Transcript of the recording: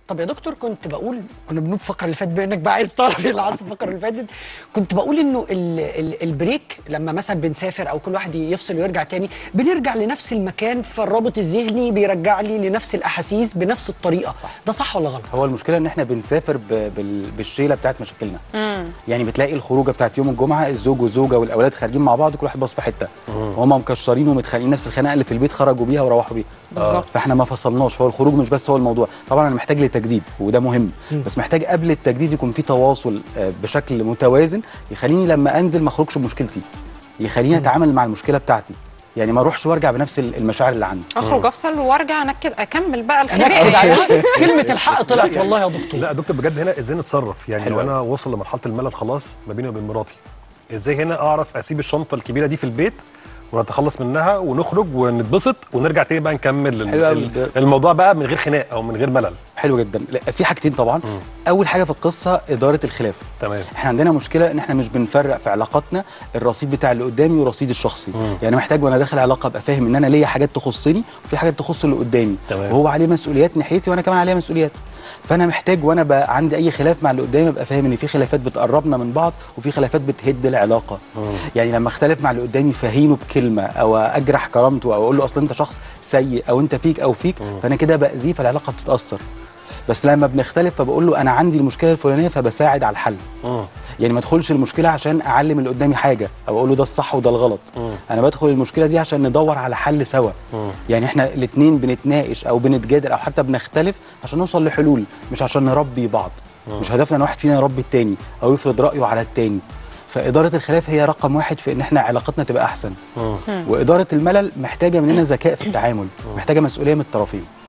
طب يا دكتور كنت بقول كنا بنقول الفقره اللي فاتت بما انك بقى عايز تعرف ايه اللي حصل الفقره اللي فاتت كنت بقول انه ال ال البريك لما مثلا بنسافر او كل واحد يفصل ويرجع تاني بنرجع لنفس المكان فالرابط الذهني بيرجع لي لنفس الاحاسيس بنفس الطريقه صح. ده صح ولا غلط؟ هو المشكله ان احنا بنسافر ب... بال... بالشيله بتاعت مشاكلنا يعني بتلاقي الخروجه بتاعت يوم الجمعه الزوج والزوجه والاولاد خارجين مع بعض كل واحد باص في حته وهم مكشرين ومتخانقين نفس الخناقه اللي في البيت خرجوا بيها وروحوا بيها بالظبط. فاحنا ما فصلناش فهو الخروج مش بس هو الموضوع طبعا انا محتاج لتجديد وده مهم بس محتاج قبل التجديد يكون في تواصل آه، بشكل متوازن يخليني لما انزل ما اخرجش بمشكلتي يخليني اتعامل مع المشكله بتاعتي يعني ما اروحش وارجع بنفس المشاعر اللي عندي اخرج افصل وارجع انكد اكمل بقى انكد الخناقه عليها كلمه الحق طلعت والله يا دكتور لا يا دكتور بجد هنا ازاي نتصرف يعني حلو لو أوي. انا وصل لمرحله الملل خلاص ما بيني وبين مراتي ازاي هنا اعرف اسيب الشنطه الكبيره دي في البيت ونتخلص منها ونخرج ونتبسط ونرجع تاني بقى نكمل ال- حلو أوي. ال- الموضوع بقى من غير خناق او من غير ملل حلو جدا لا، في حاجتين طبعا اول حاجه في القصه اداره الخلاف تمام احنا عندنا مشكله ان احنا مش بنفرق في علاقاتنا الرصيد بتاع اللي قدامي ورصيد الشخصي يعني محتاج وانا داخل علاقه ابقى فاهم ان انا ليا حاجات تخصني وفي حاجات تخص اللي قدامي تمام. وهو عليه مسؤوليات ناحيتي وانا كمان عليا مسؤوليات فانا محتاج وانا بقى عندي اي خلاف مع اللي قدامي ابقى فاهم ان في خلافات بتقربنا من بعض وفي خلافات بتهد العلاقه يعني لما اختلف مع اللي قدامي فهينه بكلمه او اجرح كرامته او اقول له اصل انت شخص سيء او انت فيك او فيك فانا كده باذيه فالعلاقه بتتاثر بس لما بنختلف فبقول له انا عندي المشكله الفلانيه فبساعد على الحل مم. يعني ما ادخلش المشكله عشان اعلم اللي قدامي حاجه او اقول له ده الصح وده الغلط انا بدخل المشكله دي عشان ندور على حل سوا يعني احنا الاثنين بنتناقش او بنتجادل او حتى بنختلف عشان نوصل لحلول مش عشان نربي بعض مش هدفنا ان واحد فينا يربي التاني او يفرض رايه على التاني فإدارة الخلاف هي رقم واحد في إن إحنا علاقتنا تبقى أحسن وإدارة الملل محتاجة مننا ذكاء في التعامل محتاجة مسؤولية من الطرفين